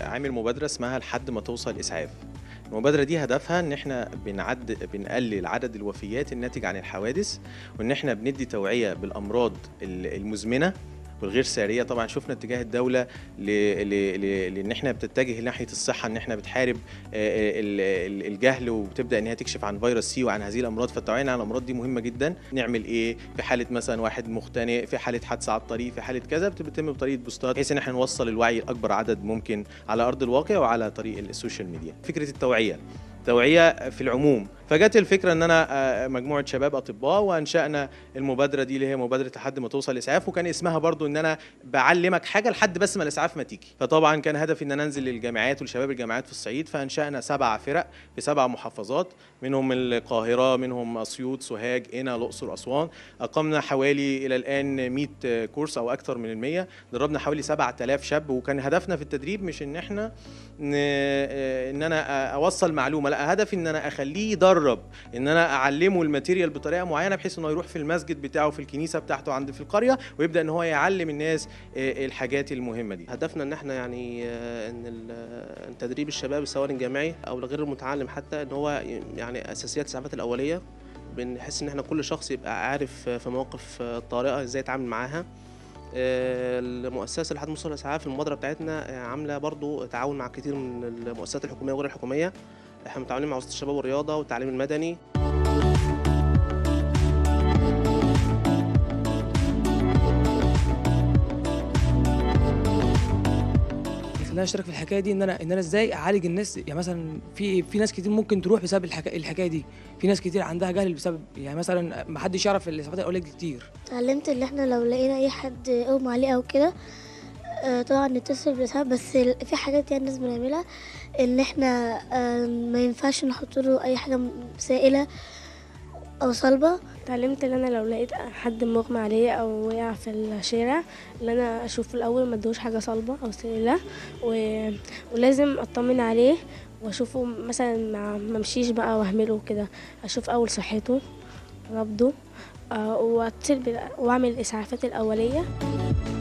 عامل مبادره اسمها لحد ما توصل اسعاف المبادره دي هدفها ان احنا بنعد بنقلل عدد الوفيات الناتج عن الحوادث وان احنا بندي توعيه بالامراض ال- المزمنه والغير ساريه طبعا شفنا اتجاه الدوله ل... ل... ل... لان احنا بتتجه ناحيه الصحه ان احنا بتحارب آه، ال- ال- الجهل وبتبدا ان هي تكشف عن فيروس سي وعن هذه الامراض فالتوعيه عن الامراض دي مهمه جدا نعمل ايه في حاله مثلا واحد مختنق في حاله حادثه على الطريق في حاله كذا بتتم بطريقه بوستات بحيث ان احنا نوصل الوعي لاكبر عدد ممكن على ارض الواقع وعلى طريق السوشيال ميديا فكره التوعيه توعيه في العموم فجت الفكره ان انا آه، مجموعه شباب اطباء وانشانا المبادره دي اللي هي مبادره لحد ما توصل اسعاف وكان اسمها برضو ان انا بعلمك حاجه لحد بس ما الاسعاف ما تيجي فطبعا كان هدفي ان انا انزل للجامعات ولشباب الجامعات في الصعيد فانشانا سبع فرق في سبع محافظات منهم القاهره منهم اسيوط سوهاج قنا الاقصر اسوان اقمنا حوالي الى الان 100 كورس او اكثر من ال 100 دربنا حوالي 7000 شاب وكان هدفنا في التدريب مش ان احنا ن- آه، ان انا اوصل معلومه لا هدفي ان انا اخليه يدرب ان انا اعلمه الماتيريال بطريقه معينه بحيث انه يروح في المسجد بتاعه في الكنيسه بتاعته عند في القريه ويبدا ان هو يعلم الناس آه، الحاجات المهمه دي هدفنا ان احنا يعني آه، ان ال- آه، إن تدريب الشباب سواء الجامعي او الغير المتعلم حتى ان هو ي- يعني اساسيات الاسعافات الاوليه بنحس ان احنا كل شخص يبقى عارف آه، في مواقف آه، طارئه ازاي يتعامل معاها آه، المؤسسه لحد مستوى الاسعاف المبادره بتاعتنا آه، عامله برضو تعاون مع كتير من المؤسسات الحكوميه وغير الحكوميه احنا متعاونين مع وزاره الشباب والرياضه والتعليم المدني اللي خلاني اشترك في الحكايه دي ان انا ان انا ازاي اعالج الناس يعني مثلا في في ناس كتير ممكن تروح بسبب الحكايه الحكايه دي في ناس كتير عندها جهل بسبب يعني مثلا ما حدش يعرف الاسعافات الاوليه دي كتير اتعلمت ان احنا لو لقينا اي حد اغمى عليه او كده آه، طبعا نتصل بالاسعاف بس ال- في حاجات يعني لازم نعملها ان احنا آه، ما ينفعش نحط له اي حاجه سائله او صلبه اتعلمت ان انا لو لقيت حد مغمى عليه او وقع في الشارع ان انا اشوفه الاول ما ادوش حاجه صلبه او سائله و... ولازم اطمن عليه واشوفه مثلا ما ممشيش بقى واهمله كده اشوف اول صحته نبضه آه، واتصل بال- واعمل الاسعافات الاوليه